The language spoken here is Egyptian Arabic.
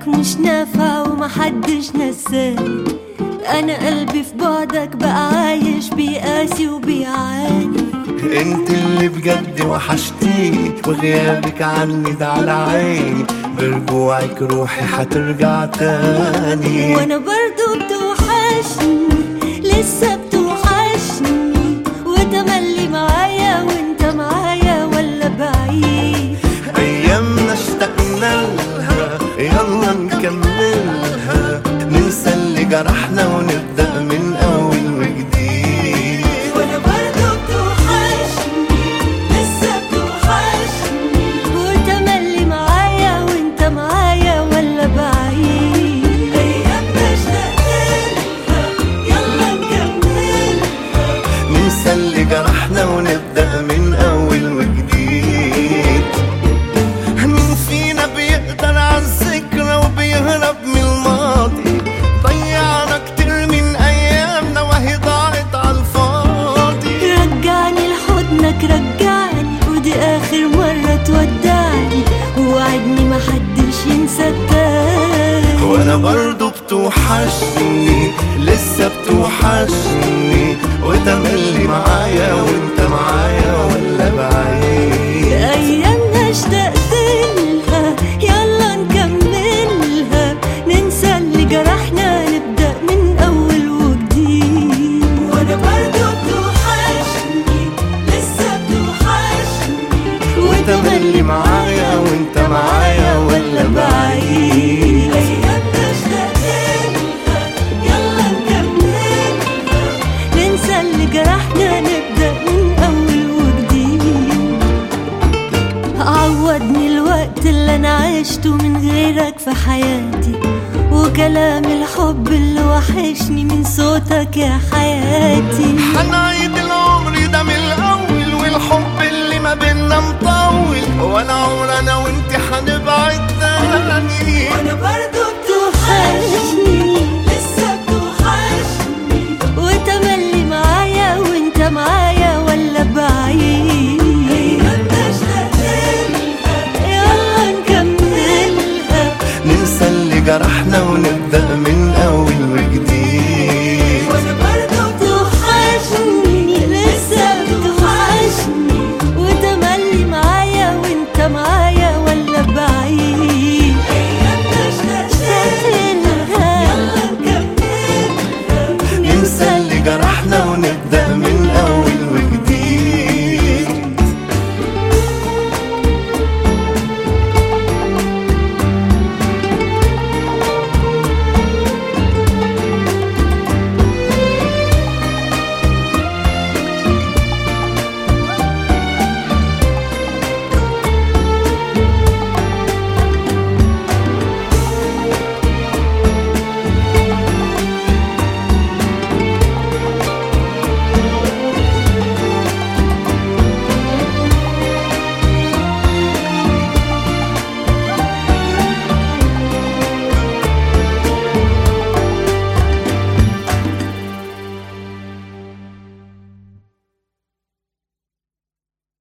بعدك مش نافع ومحدش نساني انا قلبي في بعدك بقى عايش بيقاسي وبيعاني انت اللي بجد وحشتيني وغيابك عني ده على عيني برجوعك روحي حترجع تاني وانا برضو بتوحشني لسه بتوحشني وتملي معايا وانت معايا ولا بعيد ايامنا اشتقنا لها يلا نكملها ننسى اللي جرحنا ونبدأ من اول وجديد وانا برضو بتوحشني لسه بتوحشني وتملي معايا وانت معايا ولا بعيد ايامنا اشتقنا يلا نكملها ننسى اللي جرحنا ونبدأ من أول وجديد مين فينا بيقدر على الذكرى وبيهرب من الماضي ضيعنا كتير من أيامنا وهي ضاعت على الفاضي رجعني لحضنك رجعني ودي اخر مرة تودعني ووعدني محدش ينسى التاني وأنا برضو بتوحشني لسه بتوحشني وتملي معايا وانت معايا ولا بعيد ايامنا اشتقت لها يلا نكملها ننسى اللي جرحنا نبدا من اول وجديد وانا برضو بتوحشني لسه بتوحشني وتملي معايا وانت معايا ولا بعيد ايامنا اشتقت لها يلا نكملها ننسى اللي جرحنا نبدا من اول وجديد عوضني الوقت اللي انا عشته من غيرك في حياتي وكلام الحب اللي وحشني من صوتك يا حياتي حنعيد